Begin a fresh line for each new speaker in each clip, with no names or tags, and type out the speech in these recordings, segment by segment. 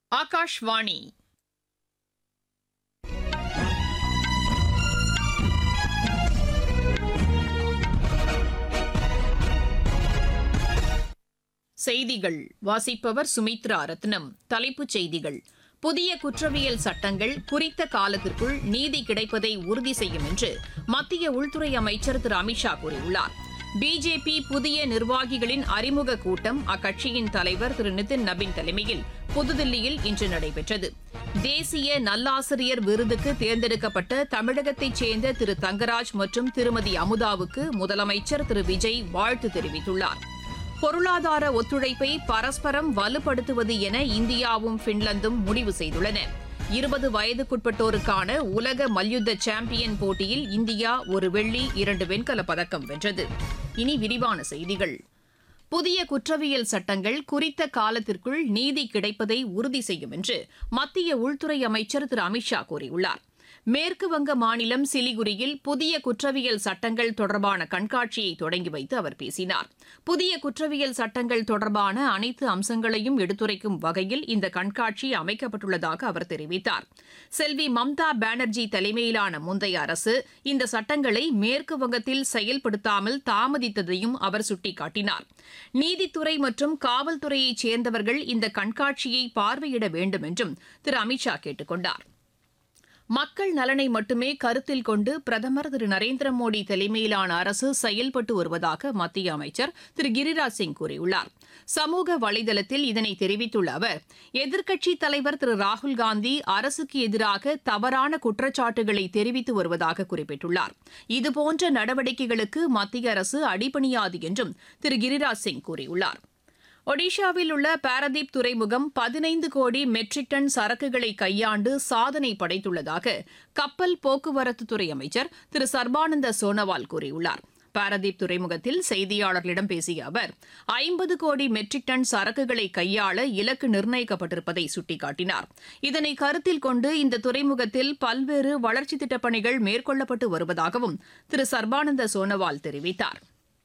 ஆகாஷ்வாணி செய்திகள் வாசிப்பவர் சுமித்ரா ரத்னம் தலைப்புச் செய்திகள் புதிய குற்றவியல் சட்டங்கள் குறித்த காலத்திற்குள் நீதி கிடைப்பதை உறுதி செய்யும் என்று மத்திய உள்துறை அமைச்சர் திரு அமித்ஷா கூறியுள்ளார் பிஜேபி புதிய நிர்வாகிகளின் அறிமுக கூட்டம் அக்கட்சியின் தலைவர் திரு நிதின் நபின் தலைமையில் புதுதில்லியில் இன்று நடைபெற்றது தேசிய நல்லாசிரியர் விருதுக்கு தேர்ந்தெடுக்கப்பட்ட தமிழகத்தைச் சேர்ந்த திரு தங்கராஜ் மற்றும் திருமதி அமுதாவுக்கு முதலமைச்சர் திரு விஜய் வாழ்த்து தெரிவித்துள்ளார் பொருளாதார ஒத்துழைப்பை பரஸ்பரம் வலுப்படுத்துவது என இந்தியாவும் பின்லாந்தும் முடிவு செய்துள்ளன இருபது வயதுக்குட்பட்டோருக்கான உலக மல்யுத்த சாம்பியன் போட்டியில் இந்தியா ஒரு வெள்ளி இரண்டு வெண்கலப் பதக்கம் வென்றது இனி விரிவான செய்திகள் புதிய குற்றவியல் சட்டங்கள் குறித்த காலத்திற்குள் நீதி கிடைப்பதை உறுதி செய்யும் என்று மத்திய உள்துறை அமைச்சர் திரு அமித்ஷா கூறியுள்ளார் மேற்கு வங்க மாநிலம் சிலிகுரியில் புதிய குற்றவியல் சட்டங்கள் தொடர்பான கண்காட்சியை தொடங்கி வைத்து அவர் பேசினார் புதிய குற்றவியல் சட்டங்கள் தொடர்பான அனைத்து அம்சங்களையும் எடுத்துரைக்கும் வகையில் இந்த கண்காட்சி அமைக்கப்பட்டுள்ளதாக அவர் தெரிவித்தார் செல்வி மம்தா பானர்ஜி தலைமையிலான முந்தைய அரசு இந்த சட்டங்களை மேற்கு வங்கத்தில் செயல்படுத்தாமல் தாமதித்ததையும் அவர் சுட்டிக்காட்டினார் நீதித்துறை மற்றும் காவல்துறையைச் சேர்ந்தவர்கள் இந்த கண்காட்சியை பார்வையிட வேண்டும் என்றும் திரு அமித்ஷா கேட்டுக் கொண்டார் மக்கள் நலனை மட்டுமே கருத்தில் கொண்டு பிரதமர் திரு நரேந்திர மோடி தலைமையிலான அரசு செயல்பட்டு வருவதாக மத்திய அமைச்சர் திரு கிரிராஜ் சிங் கூறியுள்ளார் சமூக வலைதளத்தில் இதனை தெரிவித்துள்ள அவர் எதிர்க்கட்சித் தலைவர் திரு ராகுல் காந்தி அரசுக்கு எதிராக தவறான குற்றச்சாட்டுகளை தெரிவித்து வருவதாக குறிப்பிட்டுள்ளார் இதுபோன்ற நடவடிக்கைகளுக்கு மத்திய அரசு அடிபணியாது என்றும் திரு கிரிராஜ் சிங் கூறியுள்ளார் ஒடிஷாவில் உள்ள பாரதீப் துறைமுகம் பதினைந்து கோடி மெட்ரிக் டன் சரக்குகளை கையாண்டு சாதனை படைத்துள்ளதாக கப்பல் போக்குவரத்துத்துறை அமைச்சர் திரு சர்பானந்த சோனோவால் கூறியுள்ளார் பாரதீப் துறைமுகத்தில் செய்தியாளர்களிடம் பேசிய அவர் ஐம்பது கோடி மெட்ரிக் டன் சரக்குகளை கையாள இலக்கு நிர்ணயிக்கப்பட்டிருப்பதை சுட்டிக்காட்டினார் இதனை கருத்தில் கொண்டு இந்த துறைமுகத்தில் பல்வேறு வளர்ச்சித் திட்டப் பணிகள் மேற்கொள்ளப்பட்டு வருவதாகவும் திரு சர்பானந்த சோனோவால் தெரிவித்தார்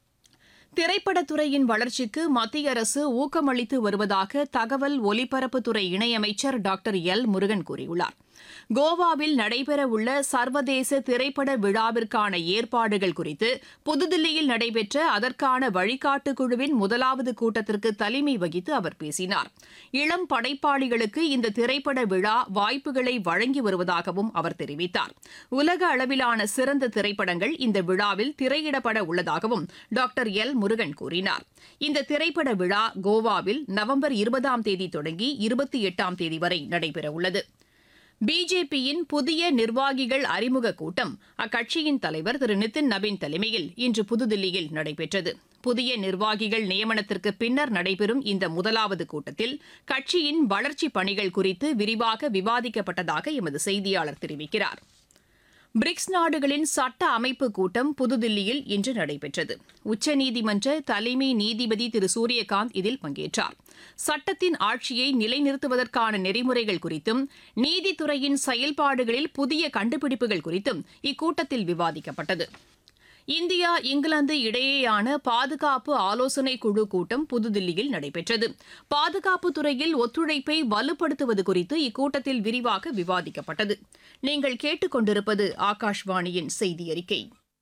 திரைப்படத்துறையின் வளர்ச்சிக்கு மத்திய அரசு ஊக்கமளித்து வருவதாக தகவல் ஒலிபரப்புத்துறை இணையமைச்சர் டாக்டர் எல் முருகன் கூறியுள்ளார் கோவாவில் நடைபெறவுள்ள சர்வதேச திரைப்பட விழாவிற்கான ஏற்பாடுகள் குறித்து புதுதில்லியில் நடைபெற்ற அதற்கான வழிகாட்டு குழுவின் முதலாவது கூட்டத்திற்கு தலைமை வகித்து அவர் பேசினார் இளம் படைப்பாளிகளுக்கு இந்த திரைப்பட விழா வாய்ப்புகளை வழங்கி வருவதாகவும் அவர் தெரிவித்தார் உலக அளவிலான சிறந்த திரைப்படங்கள் இந்த விழாவில் திரையிடப்பட உள்ளதாகவும் டாக்டர் எல் முருகன் கூறினார் இந்த திரைப்பட விழா கோவாவில் நவம்பர் இருபதாம் தேதி தொடங்கி இருபத்தி எட்டாம் தேதி வரை நடைபெறவுள்ளது பிஜேபியின் புதிய நிர்வாகிகள் அறிமுக கூட்டம் அக்கட்சியின் தலைவர் திரு நிதின் நபின் தலைமையில் இன்று புதுதில்லியில் நடைபெற்றது புதிய நிர்வாகிகள் நியமனத்திற்கு பின்னர் நடைபெறும் இந்த முதலாவது கூட்டத்தில் கட்சியின் வளர்ச்சிப் பணிகள் குறித்து விரிவாக விவாதிக்கப்பட்டதாக எமது செய்தியாளர் தெரிவிக்கிறார் பிரிக்ஸ் நாடுகளின் சட்ட அமைப்பு கூட்டம் புதுதில்லியில் இன்று நடைபெற்றது உச்சநீதிமன்ற தலைமை நீதிபதி திரு சூரியகாந்த் இதில் பங்கேற்றார் சட்டத்தின் ஆட்சியை நிலைநிறுத்துவதற்கான நெறிமுறைகள் குறித்தும் நீதித்துறையின் செயல்பாடுகளில் புதிய கண்டுபிடிப்புகள் குறித்தும் இக்கூட்டத்தில் விவாதிக்கப்பட்டது இந்தியா இங்கிலாந்து இடையேயான பாதுகாப்பு ஆலோசனை குழு கூட்டம் புதுதில்லியில் நடைபெற்றது பாதுகாப்பு துறையில் ஒத்துழைப்பை வலுப்படுத்துவது குறித்து இக்கூட்டத்தில் விரிவாக விவாதிக்கப்பட்டது நீங்கள் கேட்டுக்கொண்டிருப்பது ஆகாஷ்வாணியின் செய்தி அறிக்கை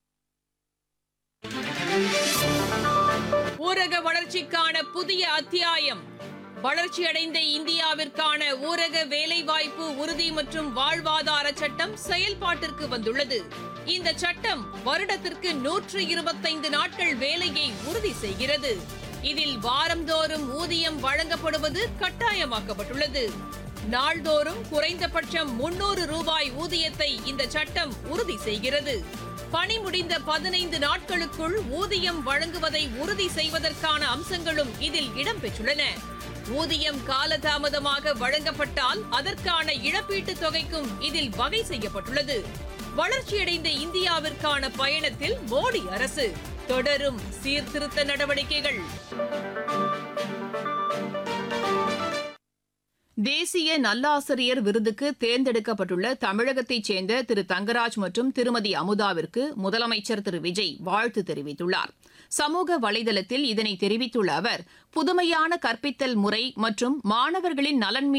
ஊரக வளர்ச்சிக்கான புதிய அத்தியாயம் வளர்ச்சியடைந்த இந்தியாவிற்கான ஊரக வேலைவாய்ப்பு உறுதி மற்றும் வாழ்வாதார சட்டம் செயல்பாட்டிற்கு வந்துள்ளது இந்த சட்டம் வருடத்திற்கு நூற்று இருபத்தைந்து நாட்கள் வேலையை உறுதி செய்கிறது இதில் வாரந்தோறும் ஊதியம் வழங்கப்படுவது கட்டாயமாக்கப்பட்டுள்ளது நாள்தோறும் குறைந்தபட்சம் முன்னூறு ரூபாய் ஊதியத்தை இந்த சட்டம் உறுதி செய்கிறது பணி முடிந்த பதினைந்து நாட்களுக்குள் ஊதியம் வழங்குவதை உறுதி செய்வதற்கான அம்சங்களும் இதில் இடம்பெற்றுள்ளன ஊதியம் காலதாமதமாக வழங்கப்பட்டால் அதற்கான இழப்பீட்டுத் தொகைக்கும் இதில் வகை செய்யப்பட்டுள்ளது வளர்ச்சியடைந்த இந்தியாவிற்கான பயணத்தில் மோடி அரசு தொடரும் சீர்திருத்த நடவடிக்கைகள் தேசிய நல்லாசிரியர் விருதுக்கு தேர்ந்தெடுக்கப்பட்டுள்ள தமிழகத்தைச் சேர்ந்த திரு தங்கராஜ் மற்றும் திருமதி அமுதாவிற்கு முதலமைச்சர் திரு விஜய் வாழ்த்து தெரிவித்துள்ளார் சமூக வலைதளத்தில் இதனை தெரிவித்துள்ள அவர் புதுமையான கற்பித்தல் முறை மற்றும் மாணவர்களின் நலன்